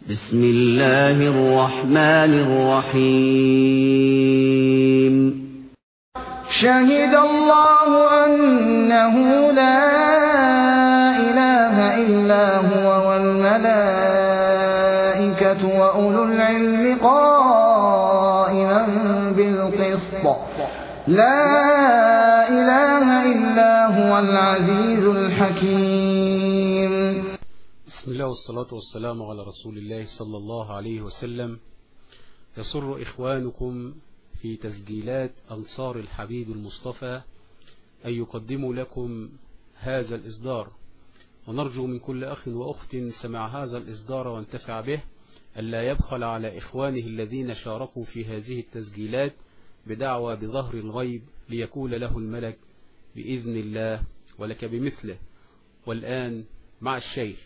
بسم الله الرحمن الرحيم شهد الله أنه لا إله إلا هو والملائكة وأولو العلم قائما بالقسط لا إله إلا هو العزيز الحكيم بسم الله والصلاة والسلام على رسول الله صلى الله عليه وسلم يسر إخوانكم في تسجيلات أنصار الحبيب المصطفى أن يقدموا لكم هذا الإصدار ونرجو من كل أخ وأخت سمع هذا الإصدار وانتفع به ألا يبخل على إخوانه الذين شاركوا في هذه التسجيلات بدعوى بظهر الغيب ليكون له الملك بإذن الله ولك بمثله والآن مع الشيخ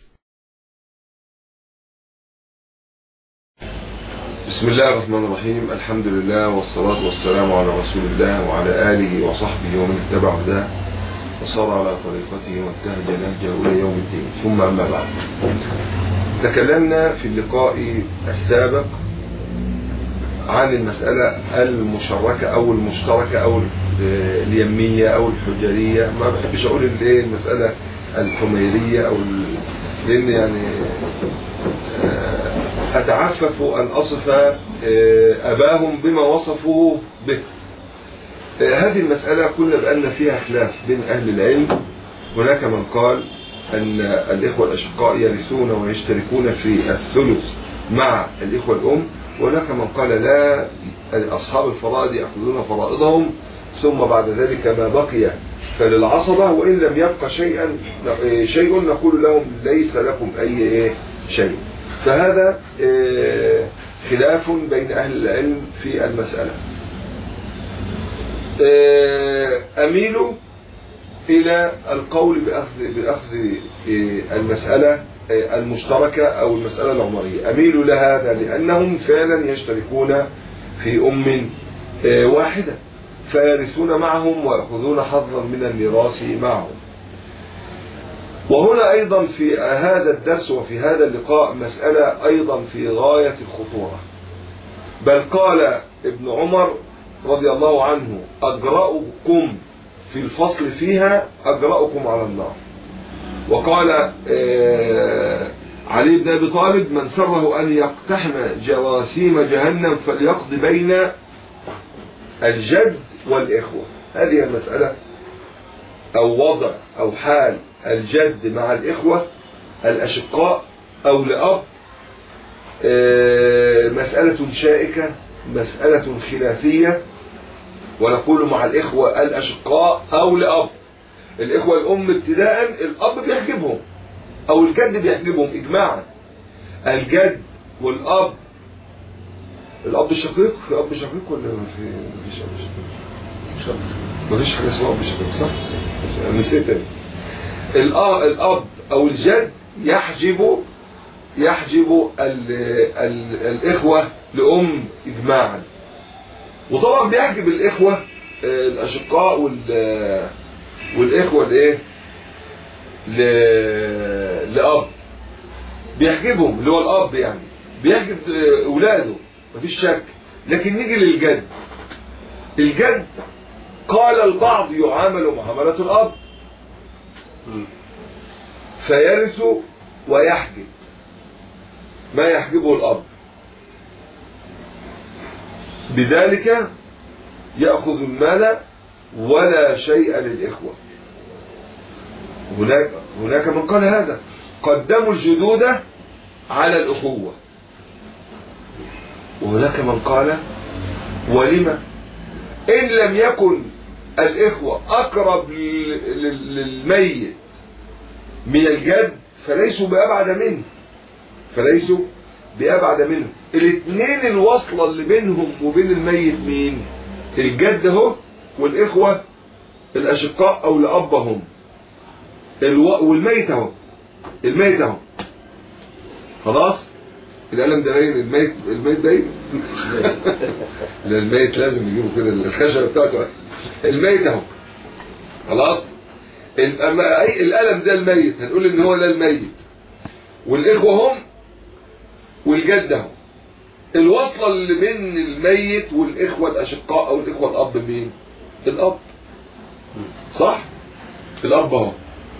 بسم الله الرحمن الرحيم الحمد لله والصلاة والسلام على رسول الله وعلى آله وصحبه ومن اتبع هداه وصار على طريقته وانتهج نهجه إلى يوم الدين ثم أما بعد تكلمنا في اللقاء السابق عن المسألة المشركة أو المشتركة أو اليمية أو الحجرية ما بحبش أقول الايه المسألة الحميرية أو لأن يعني أتعفف أن أصف أباهم بما وصفوه به هذه المسألة قلنا بأن فيها خلاف بين أهل العلم هناك من قال أن الإخوة الأشقاء يرثون ويشتركون في الثلث مع الإخوة الأم وهناك من قال لا أصحاب الفرائض يأخذون فرائضهم ثم بعد ذلك ما بقي فللعصبة وإن لم يبقى شيئا شيء نقول لهم ليس لكم أي شيء فهذا خلاف بين أهل العلم في المسألة أميل إلى القول بأخذ, بأخذ المسألة المشتركة أو المسألة العمرية أميل لهذا لأنهم فعلا يشتركون في أم واحدة فيرثون معهم ويأخذون حظا من الميراث معهم وهنا أيضا في هذا الدرس وفي هذا اللقاء مسألة أيضا في غاية الخطورة بل قال ابن عمر رضي الله عنه أجرأكم في الفصل فيها أجرأكم على النار وقال علي بن أبي طالب من سره أن يقتحم جراثيم جهنم فليقضي بين الجد والإخوة هذه المسألة أو وضع أو حال الجد مع الإخوة الأشقاء أو لأب مسألة شائكة مسألة خلافية ونقول مع الإخوة الأشقاء أو لأب الإخوة الأم ابتداء الأب بيحجبهم أو الجد بيحجبهم إجماعا الجد والأب الأب الشقيق في أب شقيق ولا في مفيش أب شقيق مفيش حاجة اسمها أب شقيق صح؟ نسيت الأب أو الجد يحجب يحجب ال ال الإخوة لأم إجماعا وطبعا بيحجب الإخوة الأشقاء وال والإخوة الإيه لأب بيحجبهم اللي هو الأب يعني بيحجب أولاده مفيش شك لكن نيجي للجد الجد قال البعض يعامل معاملة الأب فيرث ويحجب ما يحجبه الأب بذلك يأخذ المال ولا شيء للإخوة هناك, هناك من قال هذا قدموا الجدود على الأخوة وهناك من قال ولما إن لم يكن الإخوة أقرب للميت من الجد فليسوا بأبعد منه فليسوا بأبعد منه الاثنين الوصلة اللي بينهم وبين الميت مين الجد اهو والإخوة الأشقاء أو لأبهم الو... والميت اهو الميت اهو خلاص القلم ده باين الميت الميت باين لا الميت لازم يجيبوا كده الخشبه بتاعته الميت اهو خلاص القلم ده الميت هنقول ان هو ده الميت والاخوه هم والجد اهو الوصلة اللي بين الميت والإخوة الأشقاء أو الإخوة الأب مين؟ الأب صح؟ الأب اهو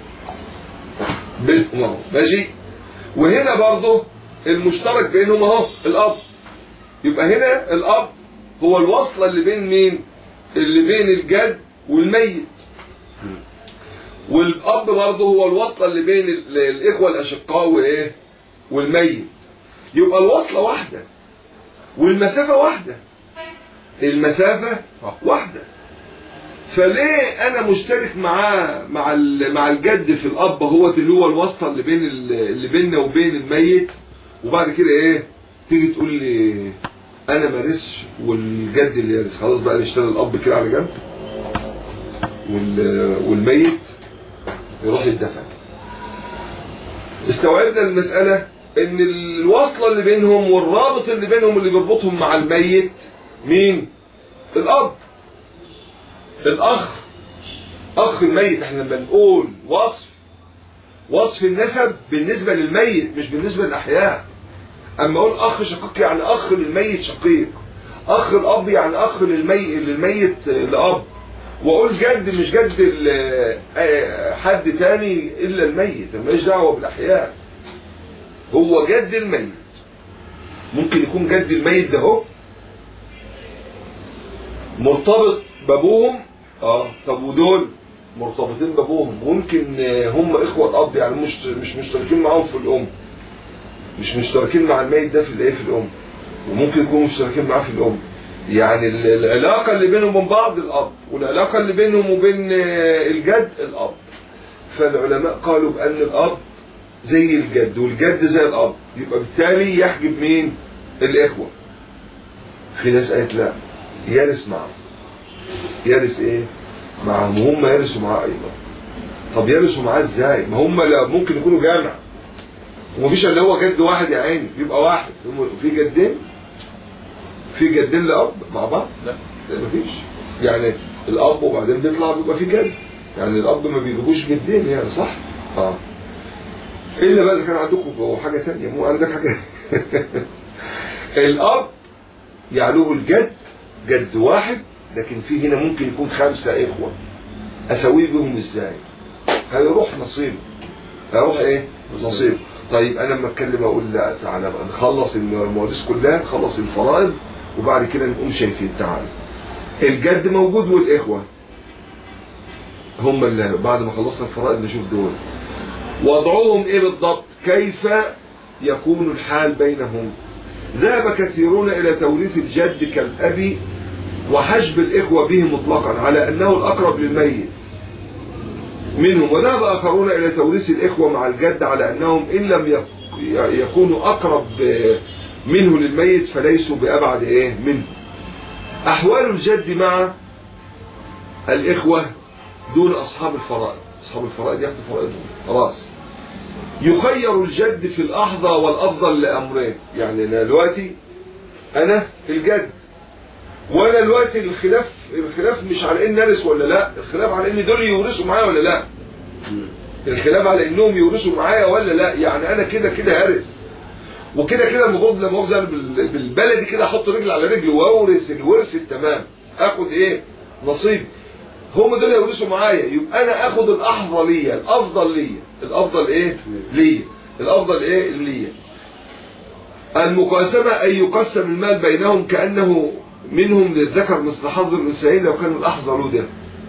بينهم اهو ماشي؟ وهنا برضه المشترك بينهم اهو الأب يبقى هنا الأب هو الوصلة اللي بين مين؟ اللي بين الجد والميت والأب برضه هو الوصلة اللي بين ال- الإخوة الأشقاء وإيه؟ والميت يبقى الوصلة واحدة والمسافة واحدة المسافة واحدة فليه انا مشترك معاه مع ال- مع الجد في الاب هو اللي هو الواسطه اللي بين ال- اللي بيننا وبين الميت وبعد كده ايه تيجي تقول لي انا مارسش والجد اللي يارس خلاص بقى نشتغل الاب كده على جنب وال- والميت يروح يدفن استوعبنا المسألة ان الوصلة اللي بينهم والرابط اللي بينهم اللي بيربطهم مع الميت مين الاب الاخ اخ الميت احنا لما نقول وصف وصف النسب بالنسبة للميت مش بالنسبة للاحياء اما اقول اخ شقيق يعني اخ للميت شقيق اخ الاب يعني اخ للميت للميت لاب واقول جد مش جد ال- آه، حد تاني الا الميت ماليش دعوه بالاحياء هو جد الميت ممكن يكون جد الميت ده هو مرتبط بابوهم اه طب ودول مرتبطين بابوهم ممكن آه، هم اخوه الاب يعني مش مش مشتركين معاهم في الام مش مشتركين مع الميت ده في الايه في الام وممكن يكونوا مشتركين معاه في الام يعني ال- العلاقة اللي بينهم وبين بعض الأب والعلاقة اللي بينهم وبين آه، الجد الأب فالعلماء قالوا بأن الأب زي الجد والجد زي الأب يبقى بالتالي يحجب مين الإخوة في ناس قالت لا يرث معه يرث ايه معهم وهم يرثوا معاه ايضا طب يرثوا معاه ازاي ما هم لا ممكن يكونوا جامع ومفيش الا هو جد واحد يا عيني يبقى واحد هم- في جدين في جدين لأب مع بعض لا لا مفيش يعني الأب وبعدين بيطلع بيبقى في جد يعني الأب ما بيجيبوش جدين يعني صح اه إلا بقى إذا كان عندكم حاجة تانية مو عندك حاجة الأب يعلوه الجد جد واحد لكن في هنا ممكن يكون خمسة إخوة أسويه بهم إزاي هيروح نصيب هيروح إيه نصيب طيب أنا لما أتكلم أقول لا تعالى بقى نخلص المواريث كلها نخلص الفرائض وبعد كده نقوم شايفين تعالى الجد موجود والإخوة هم اللي بعد ما خلصنا الفرائض نشوف دول وضعهم ايه بالضبط كيف يكون الحال بينهم ذهب كثيرون الى توريث الجد كالاب وحجب الاخوة به مطلقا على انه الاقرب للميت منهم وذهب اخرون الى توريث الاخوة مع الجد على انهم ان لم يك- يكونوا اقرب آه، منه للميت فليسوا بابعد ايه منه احوال الجد مع الاخوة دون اصحاب الفرائض اصحاب الفرائض ياخدوا فرائضهم خلاص يخير الجد في الاحظى والافضل لامرين يعني انا دلوقتي انا الجد وانا دلوقتي الخلاف الخلاف مش على ان نرث ولا لا الخلاف على ان دول يورثوا معايا ولا لا الخلاف على انهم يورثوا معايا ولا لا يعني انا كده كده هرث وكده كده المفروض لما مؤاخذه أنا بال- بالبلدي كده احط رجل على رجل واورث الورث التمام اخد ايه نصيب هم دول يورثوا معايا يبقى انا اخد الاحظى ليا الافضل ليا الافضل ايه ليا الافضل ايه ليا المقاسمة أن يقسم المال بينهم كأنه منهم للذكر مثل حظ الأنثيين لو كان الأحظى له ده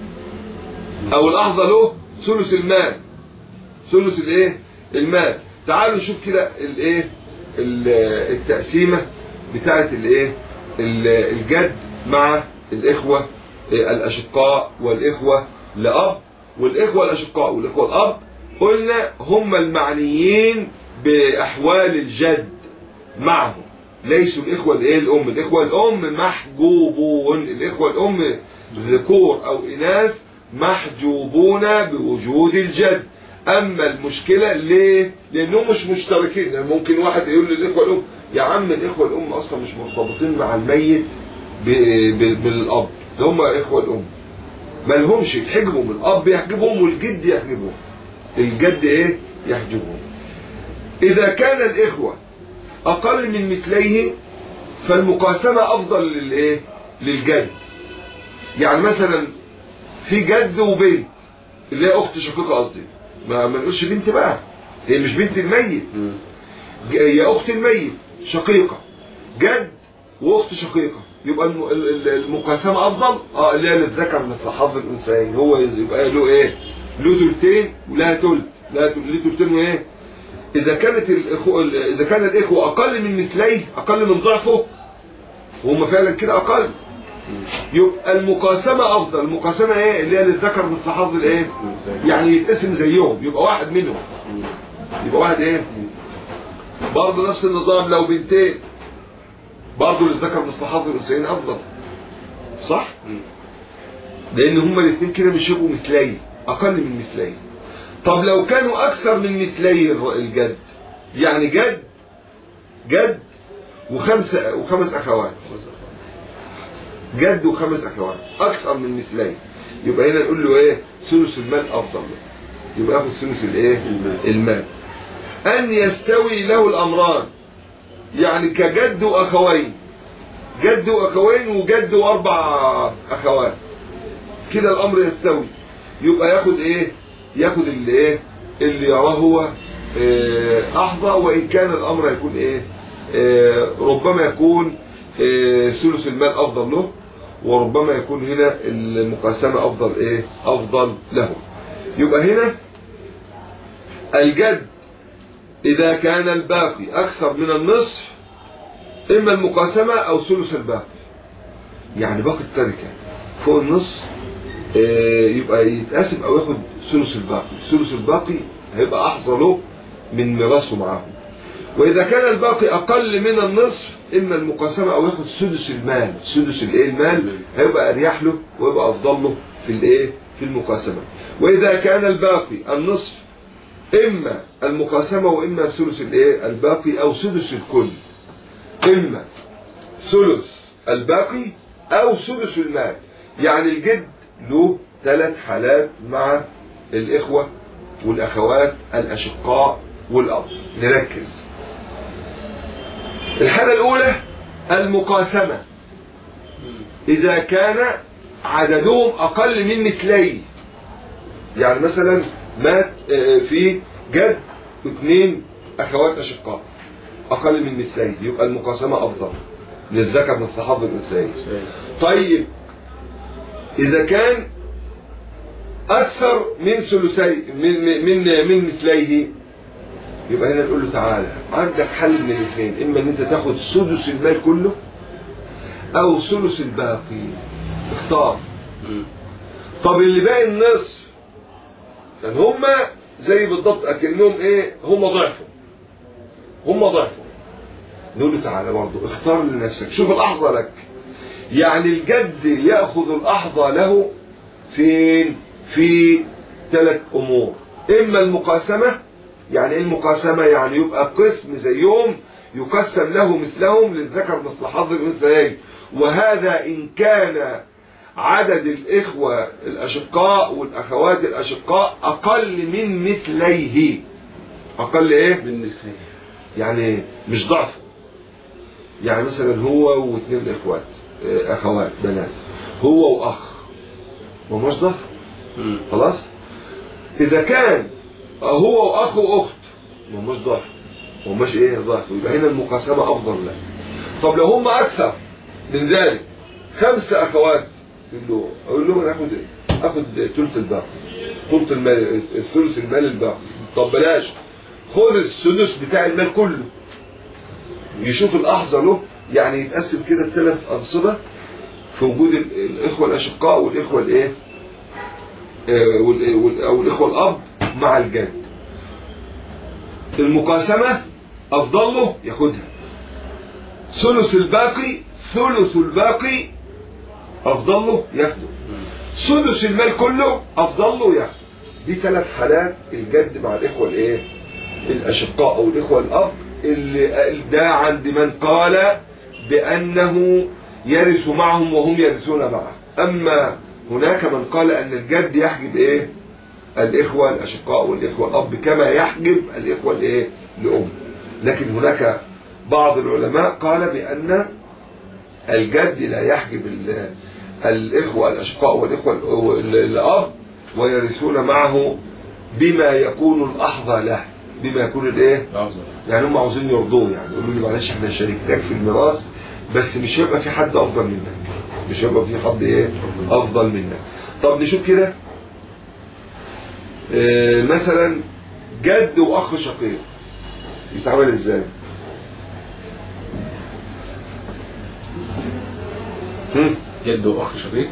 أو الأحظى له ثلث المال ثلث الإيه المال تعالوا نشوف كده الإيه ال- التقسيمة بتاعة الإيه ال- الجد مع الإخوة الأشقاء والإخوة لأب والإخوة الأشقاء والإخوة الأب قلنا هم المعنيين بأحوال الجد معهم ليسوا الإخوة الإيه الأم الإخوة الأم محجوبون الإخوة الأم ذكور أو إناث محجوبون بوجود الجد أما المشكلة ليه؟ لأنهم مش مشتركين يعني ممكن واحد يقول للإخوة الأم يا عم الإخوة الأم أصلا مش مرتبطين مع الميت ب- ب- بالأب ده هم إخوة الأم ما لهمش يحجبهم الأب يحجبهم والجد يحجبهم الجد إيه؟ يحجبهم إذا كان الإخوة اقل من مثليه فالمقاسمة افضل للايه للجد يعني مثلا في جد وبنت اللي هي اخت شقيقة قصدي ما ما نقولش بنت بقى هي مش بنت الميت ج- هي اخت الميت شقيقة جد واخت شقيقة يبقى الم- ال- ال- المقاسمة افضل اه اللي هي للذكر مثل حظ الانثيين هو يبقى له ايه له تلتين ولها تلت لها تل- ليه تلتين وايه اذا كانت الإخو... ال- اذا كان الاخوة اقل من مثليه اقل من ضعفه وهم فعلا كده اقل يبقى المقاسمة افضل المقاسمة ايه اللي هي للذكر مثل حظ الايه يعني يتقسم زيهم يبقى واحد منهم يبقى واحد ايه برضه نفس النظام لو بنتين برضه للذكر مثل حظ الانثيين افضل صح لان هما الاثنين كده مش يبقوا مثلي اقل من مثلي طب لو كانوا اكثر من مثلي الر- الجد يعني جد جد وخمسة وخمس اخوات جد وخمس اخوات اكثر من مثلي يبقى هنا نقول له ايه ثلث المال افضل له يبقى ياخد ثلث الايه المال. المال ان يستوي له الامران يعني كجد واخوين جد واخوين وجد واربع اخوات كده الامر يستوي يبقى ياخد ايه ياخد اللي ايه اللي يراه هو آه، احظى وان كان الامر يكون ايه آه، ربما يكون آه، ثلث المال افضل له وربما يكون هنا المقاسمة افضل ايه افضل له يبقى هنا الجد اذا كان الباقي اكثر من النصف اما المقاسمة او ثلث الباقي يعني باقي التركة فوق النص آه، يبقى يتقسم او ياخد ثلث الباقي الثلث الباقي هيبقى احظى له من ميراثه معاهم واذا كان الباقي اقل من النصف اما المقاسمة او ياخد سدس المال سدس الايه المال هيبقى اريح له ويبقى افضل له في الايه في المقاسمة واذا كان الباقي النصف اما المقاسمة واما ثلث الايه الباقي او سدس الكل اما ثلث الباقي او سدس المال يعني الجد له ثلاث حالات مع الاخوة والاخوات الاشقاء والاب نركز الحالة الاولى المقاسمة اذا كان عددهم اقل من مثلي يعني مثلا مات آه، في جد واثنين اخوات اشقاء اقل من مثلي يبقى المقاسمة افضل للذكر مثل حظ الانثيين طيب اذا كان اكثر من ثلثي من من من مثليه يبقى هنا نقول له تعالى عندك حل من الاثنين اما ان انت تاخد سدس المال كله او ثلث الباقي اختار طب اللي باقي النصف كان هما زي بالضبط اكنهم ايه هما ضعفوا هما ضعفوا نقول له تعالى برضه اختار لنفسك شوف الاحظى لك يعني الجد ياخذ الاحظى له فين في ثلاث امور اما المقاسمه يعني ايه المقاسمه يعني يبقى قسم زيهم يقسم له مثلهم للذكر مثل حظ الانثيين وهذا ان كان عدد الاخوه الاشقاء والاخوات الاشقاء اقل من مثليه اقل ايه بالنسبة يعني مش ضعف يعني مثلا هو واثنين اخوات اه، اخوات بنات هو واخ ما مش ضعف خلاص اذا كان هو واخ واخت ما مش ضعف ما مش ايه ضعف يبقى هنا المقاسمه افضل له طب لو هم اكثر من ذلك خمسه اخوات يقول له اقول لهم انا اخد ايه اخد ثلث الباقي ثلث المال الثلث المال الباقي طب بلاش خد السدس بتاع المال كله يشوف الاحظى له يعني يتقسم كده الثلاث انصبه في وجود ال- الاخوه الاشقاء والاخوه الايه آه، وال- وال- او الاخوه الاب مع الجد المقاسمه افضل له ياخدها ثلث الباقي ثلث الباقي افضل له ياخده سدس المال كله افضل له ياخده دي ثلاث حالات الجد مع الاخوه الايه الاشقاء او الاخوه الاب اللي ده عند من قال بانه يرث معهم وهم يرثون معه اما هناك من قال ان الجد يحجب ايه الاخوه الاشقاء والاخوه الاب كما يحجب الاخوه الايه الام لكن هناك بعض العلماء قال بأن الجد لا يحجب ال- الإخوة الأشقاء والإخوة ال- الأب ويرثون معه بما يكون الأحظى له بما يكون الإيه لحظة يعني هم عاوزين يرضوه يعني يقولوا لي معلش احنا شاركتك في الميراث بس مش هيبقى في حد افضل منك مش هيبقى في حد ايه افضل منك طب نشوف كده اه مثلا جد واخ شقيق يتعامل ازاي هم؟ جد واخ شقيق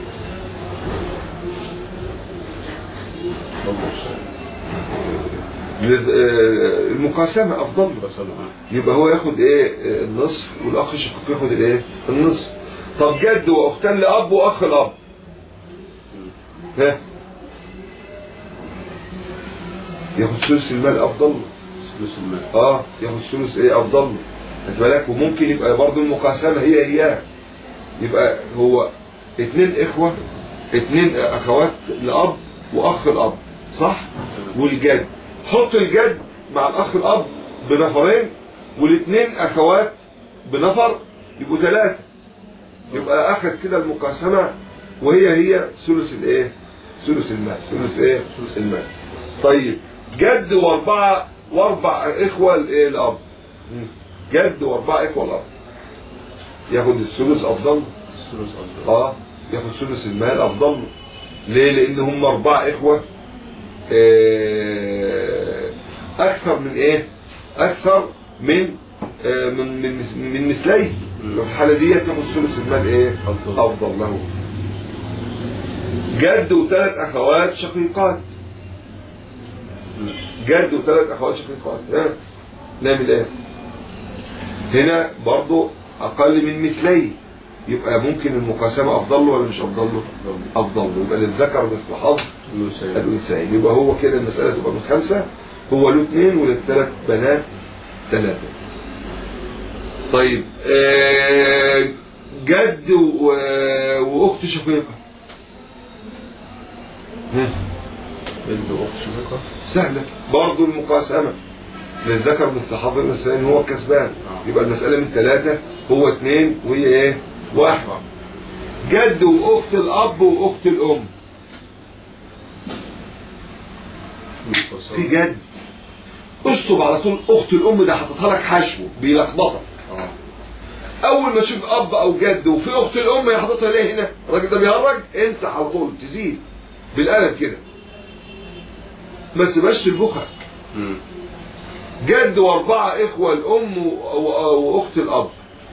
لذ- اه المقاسمة افضل له. بس أنا- يبقى هو ياخد ايه اه النصف والاخ الشقيق ياخد الايه النصف طب جد واختان لاب واخ الاب ها ياخد ثلث المال افضل له. فلوس المال اه ياخد ثلث ايه افضل له. خد بالك وممكن يبقى برضه المقاسمه هي هي يبقى هو اتنين اخوه اتنين اخوات لاب واخ الاب صح والجد حط الجد مع الاخ الاب بنفرين والاثنين اخوات بنفر يبقوا ثلاثه يبقى اخذ كده المقاسمه وهي هي ثلث الايه ثلث المال ثلث ايه ثلث المال طيب جد واربعه واربع اخوه الايه الاب مم. جد واربعه اخوه الاب ياخد الثلث افضل الثلث أفضل اه ياخد ثلث المال افضل له. ليه لان هم اربعه اخوه آه، اكثر من ايه اكثر من آه، من من من مثليه مم. في الحاله دي تاخد ثلث المال ايه أفضل. افضل له جد وثلاث اخوات شقيقات مم. جد وثلاث اخوات شقيقات ها نعمل ايه هنا برضو اقل من مثليه يبقى ممكن المقاسمه افضل له ولا مش افضل له افضل له يبقى للذكر مثل حظ فلوس إيه؟ الانثيين يبقى هو كده المساله تبقى من خمسه هو له اثنين وللثلاث بنات ثلاثه طيب آه، جد و- واخت شقيقه ها، جد واخت شقيقة سهله برضه المقاسمه للذكر مثل حظ الانثيين هو الكسبان آه. يبقى المساله من ثلاثه هو اثنين وهي ايه واحد جد واخت الاب واخت الام في جد اشطب على طول اخت الام ده حاططها لك حشو بيلخبطك اه اول ما تشوف اب او جد وفي اخت الام هي حاططها ليه هنا الراجل ده بيهرج امسح على طول تزيد بالقلم كده ما تبقاش تلبخك مم. جد واربعه اخوه الام و- و- واخت الاب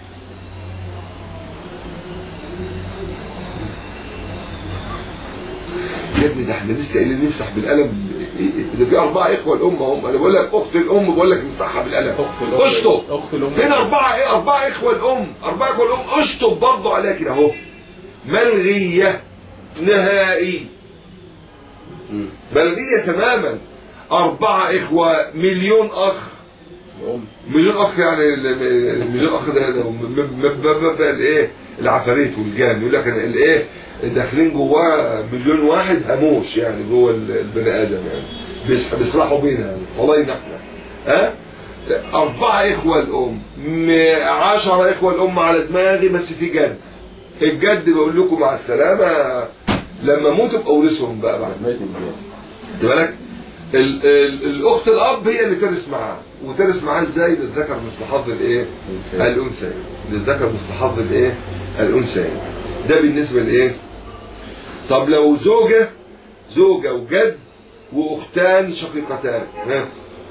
يا ابني ده احنا لسه قايلين نمسح بالقلم ده في اربعه اخوه الام هم انا بقول لك اخت الام بقول لك امسحها بالقلم اخت الام اشطب اخت الام هنا أربعة إيه أربعة إخوة الأم أربعة إخوة الأم أشطب برضه عليها كده أهو ملغية نهائي مم. ملغية تماما أربعة إخوة مليون أخ الام مليون أخ يعني ال- ال- المليون أخ ده ده م- م- م- م- الإيه العفاريت والجان يقول لك الإيه داخلين جواه مليون واحد هموش يعني جوه ال- البني آدم يعني بيس- بيسرحوا بينا يعني والله نحن ها أربعة إخوة الأم م- عشرة إخوة الأم على دماغي بس في جد الجد بقول لكم مع السلامة لما موت ابقى اورثهم بقى بعد ميت الجيل خد بالك ال- ال- الاخت الاب هي اللي ترث معاه وترث معاه ازاي للذكر مثل حظ الايه الأنثيين. الانثى للذكر مثل حظ الايه الانثى ده بالنسبه لايه طب لو زوجه زوجه وجد واختان شقيقتان ها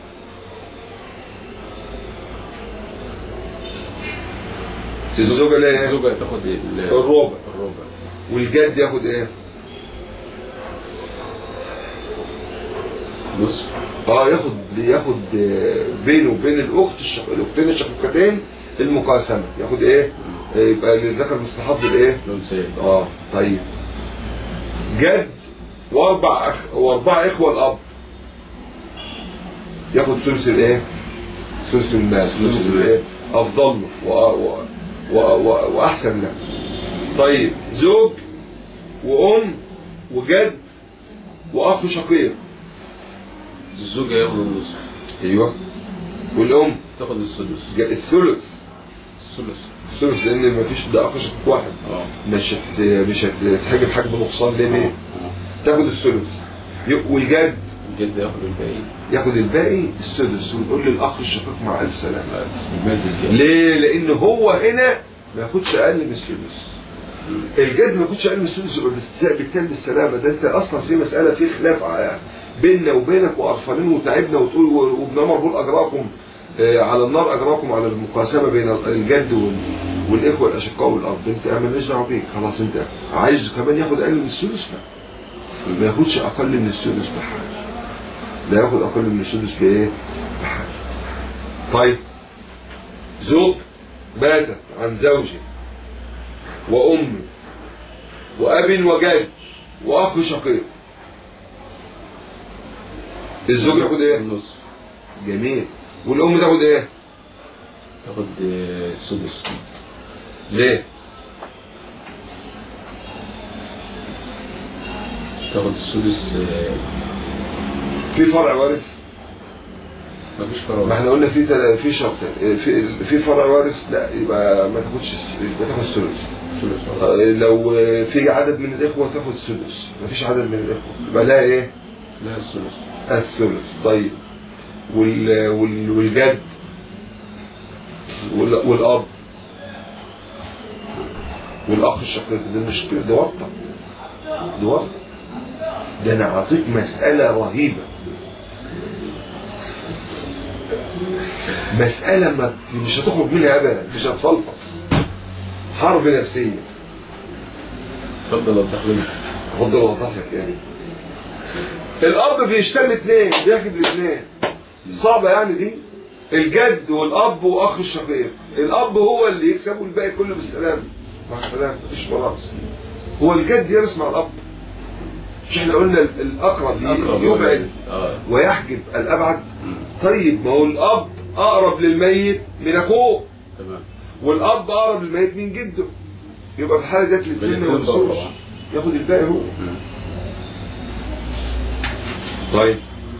الزوجه ليه الزوجة تاخد ايه ال- الربع الربع والجد ياخد ايه نصف اه ياخد ياخد آه، بينه وبين الاخت الشق... الاختين الشقيقتين المقاسمه ياخد ايه آه، يبقى للذكر مستحب الايه الأنثيين اه طيب جد واربع أخ... واربع اخوه الاب ياخد ثلث الايه ثلث المال ثلث ثلث المال. الايه افضل له و... و... و... و... واحسن له طيب زوج وام وجد واخ شقيق الزوجة ياخد النصف ايوه والام تاخد السدس جا- الثلث الثلث الثلث لان مفيش ده اخر شق واحد اه مش هت... مش هتحجب حجم نقصان ليه ليه تاخد الثلث ي- والجد الجد ياخد الباقي ياخد الباقي السدس ونقول للاخ الشقيق مع الف سلامه المال الجد ليه لان هو هنا ما ياخدش اقل من السدس الجد ما ياخدش اقل من السدس يبقى باستثناء بالتالي بالسلامه ده انت اصلا في مساله في خلاف ع- بيننا وبينك وقرفانين وتعبنا وتقول وابن عمر بيقول اجراكم آه، على النار اجراكم على المقاسمه بين الجد وال- والاخوه الاشقاء والاب انت مالناش دعوه بيك خلاص انت عايز كمان ياخد اقل من السدس لا ما ياخدش اقل من السدس بحاجه لا ياخد اقل من السدس بايه بحاجه طيب زوج ماتت عن زوجه وأم وأب وجد وأخ شقيق الزوج ياخد ايه؟ النص جميل والأم تاخد ايه؟ تاخد آه، السدس ليه؟ تاخد السدس آه، في فرع وارث مفيش ما فراغ احنا قلنا في تل... في شرطين في في فرع وارث لا يبقى ما تاخدش الس- يبقى تاخد الثلث السدس آه، لو آه، في عدد من الإخوة تاخد السدس ما فيش عدد من الإخوة يبقى لا ايه؟ لا السدس الثلث طيب وال... وال... والجد وال... والأب والأخ الشقيق ده مش كده، ده ورطة ده ورطة ده أنا أعطيك مسألة رهيبة مسألة ما مش هتخرج منها أبدا مش هتفلفص حرب نفسية اتفضل لو تحلم خد وظيفتك يعني الاب بيشتغل اثنين بيحجب الاثنين صعبه يعني دي الجد والاب واخ الشقيق الاب هو اللي يكسب والباقي كله بالسلام مع السلامه مفيش فراغ هو الجد يرث مع الاب مش احنا قلنا ال- الاقرب اقرب يبعد اه ويحجب الابعد مم. طيب ما هو الاب اقرب للميت من اخوه تمام والاب اقرب للميت من جده يبقى في الحاله ديت الاثنين ما بالاتنين يرثوش طبعا. ياخد الباقي هو مم. طيب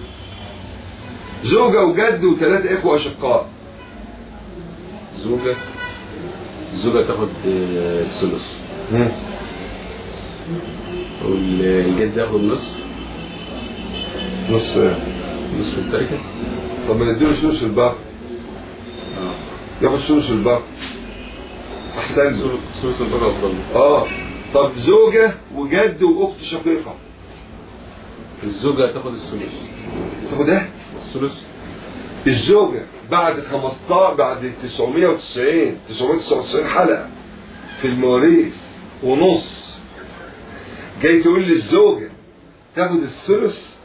زوجة وجد وثلاثة إخوة أشقاء الزوجة الزوجة تاخد آه، الثلث والجد ياخد نصف نص نصف التركة طب ما نديله ثلث الباقي اه ياخد ثلث الباقي أحسن له ثلث الباقي أفضل آه طب زوجة وجد وأخت شقيقة الزوجة تاخد الثلث تاخد إيه؟ الثلث الزوجة بعد 15 بعد 990 999 حلقة في المواريث ونص جاي تقول لي الزوجة تاخد الثلث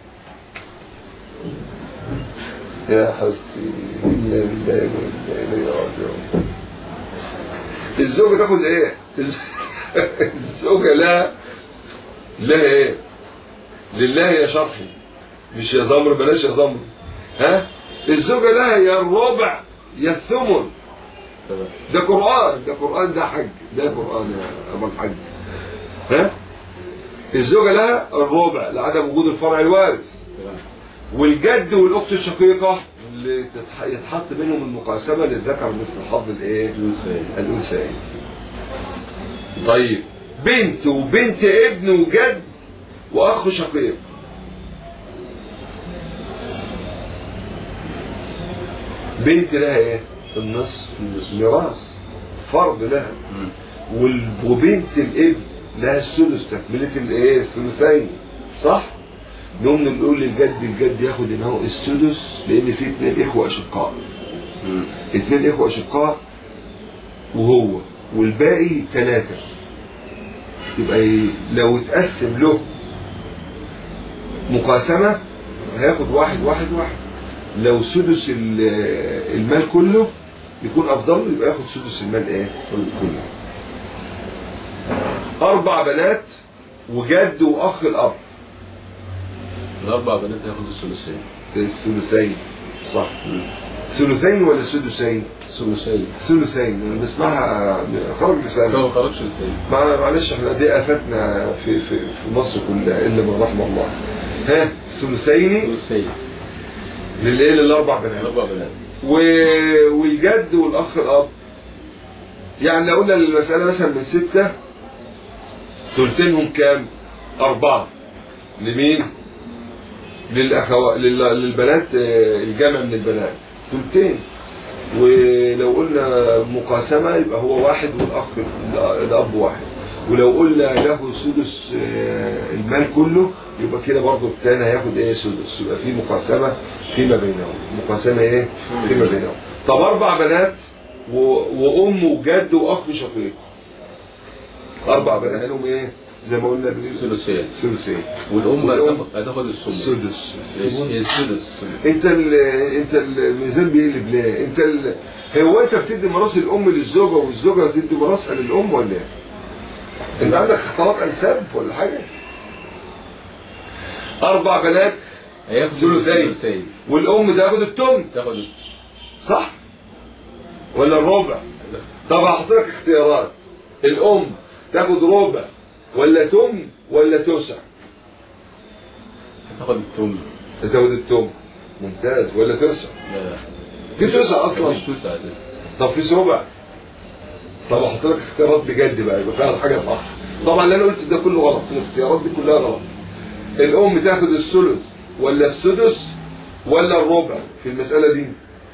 يا حستي إنا لله وإنا إليه راجعون الزوجة تاخد إيه؟ الز- الزوجة لا لا إيه؟ لله يا شرحي مش يا زمر بلاش يا زمر ها الزوجة لها يا الربع يا الثمن تمام ده قرآن ده قرآن ده حج ده قرآن يا أبو الحج ها الزوجة لها الربع لعدم وجود الفرع الوارث تمام والجد والأخت الشقيقة اللي تتح- يتحط بينهم المقاسمة للذكر مثل حظ الايه الأنثيين الأنثيين طيب بنت وبنت ابن وجد وأخ شقيق بنت لها ايه النصف النصف. ميراث فرض لها مم. وال- وبنت الابن لها الثلث تكملة الايه الثلثين صح نقوم نقول للجد الجد ياخد ان هو السدس لان في اثنين اخوه اشقاء مم. اثنين اخوه اشقاء وهو والباقي ثلاثة يبقى ي- لو اتقسم له مقاسمة هياخد واحد واحد واحد لو سدس ال- المال كله يكون افضل له يبقى ياخد سدس المال ايه كله اربع بنات وجد واخ الاب الأربع بنات ياخدوا الثلثين الثلثين صح مم. ثلثين ولا سدسين الثلثين ثلثين أنا بسمعها خرج لساني سواء خرجش ثلثين مع- معلش احنا دي افتنا في في في مصر كلها الا من رحم الله ها ثلثين ثلثين للايه للاربع بنات الأربع بنات و- والجد والاخ الاب يعني لو قلنا المسألة مثلا من ستة ثلثينهم كام؟ أربعة لمين؟ للأخوات لل- للبنات آه، الجمع من البنات ثلثين ولو قلنا مقاسمة يبقى هو واحد والأخ الأب واحد ولو قلنا له سدس آه، المال كله يبقى كده برضه الثاني هياخد ايه سدس يبقى في مقاسمة فيما بينهم مقاسمة ايه فيما بينهم طب أربع بنات و... وأم وجد وأخ شقيق أربع بنات لهم ايه زي ما قلنا ثلثين ثلثين والأم والأم هتاخد هتاخد السدس السدس هي السدس انت ال انت الميزان بيقلب ليه انت ال هو انت بتدي ميراث الام للزوجه والزوجه بتدي ميراثها للام ولا ايه انت عندك اختلاط انساب ولا حاجه اربع بنات هياخد ثلثين. ثلثين والام تاخد التم تاخد صح ولا الربع طب هحط لك اختيارات الام تاخد ربع ولا تم ولا تسع تاخد التم تاخد التم ممتاز ولا تسع لا لا في تسع اصلا مش تسعة ده طب في ربع طب احط لك اختيارات بجد بقى يبقى فعلا حاجه صح طبعا اللي انا قلت ده كله غلط الاختيارات دي كلها غلط الام تاخد الثلث ولا السدس ولا الربع في المساله دي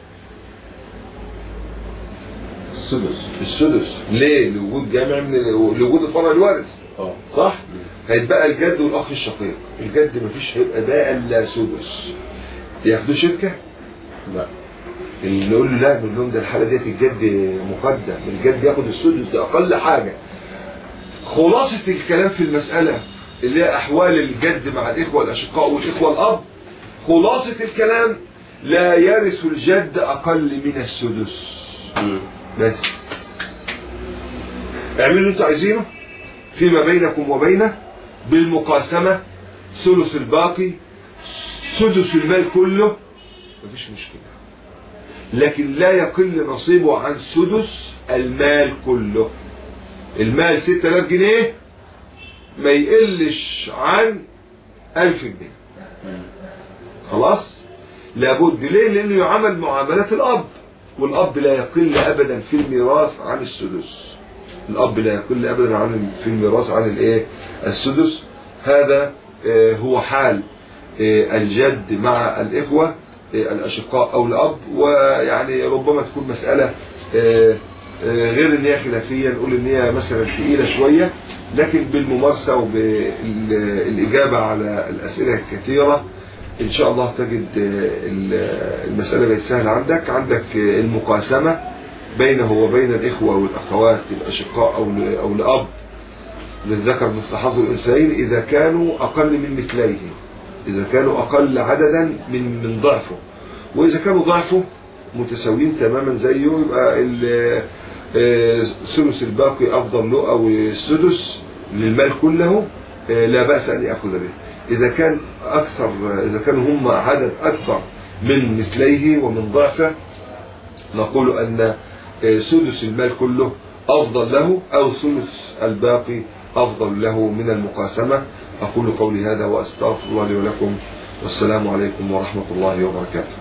السدس السدس ليه لوجود جامع من لوجود الفرع الوارث اه صح هيتبقى الجد والاخ الشقيق الجد مفيش هيبقى ده الا سدس ياخدوا شركه لا اللي نقول له لا بنقول لهم ده الحاله ديت الجد مقدم الجد ياخد السدس ده اقل حاجه خلاصه الكلام في المساله اللي هي احوال الجد مع الاخوه الاشقاء والاخوه الاب خلاصه الكلام لا يرث الجد اقل من السدس بس اعملوا اللي انتوا عايزينه فيما بينكم وبينه بالمقاسمه ثلث الباقي سدس المال كله مفيش مشكله لكن لا يقل نصيبه عن سدس المال كله المال 6000 جنيه ما يقلش عن 1000 جنيه خلاص لابد ليه لانه يعامل معاملات الاب والاب لا يقل ابدا في الميراث عن السدس الاب لا يقل ابدا عن في الميراث عن الايه السدس هذا آه، هو حال آه، الجد مع الاخوه آه، الاشقاء او الاب ويعني ربما تكون مساله آه، آه، غير ان هي خلافيه نقول ان هي مثلا ثقيله شويه لكن بالممارسه وبالاجابه على الاسئله الكثيره ان شاء الله تجد آه، ال- المساله بقت سهله عندك عندك آه، المقاسمه بينه وبين الاخوه والاخوات الاشقاء او ل- او لاب للذكر مثل حظ الانثيين اذا كانوا اقل من مثليه اذا كانوا اقل عددا من من ضعفه واذا كانوا ضعفه متساويين تماما زيه يبقى ال- آه، ثلث الباقي افضل له او السدس للمال كله آه، لا باس ان ياخذ به اذا كان اكثر اذا كانوا هم عدد اكثر من مثليه ومن ضعفه نقول ان آه، سدس المال كله افضل له او ثلث الباقي افضل له من المقاسمه اقول قولي هذا واستغفر الله لي ولكم والسلام عليكم ورحمه الله وبركاته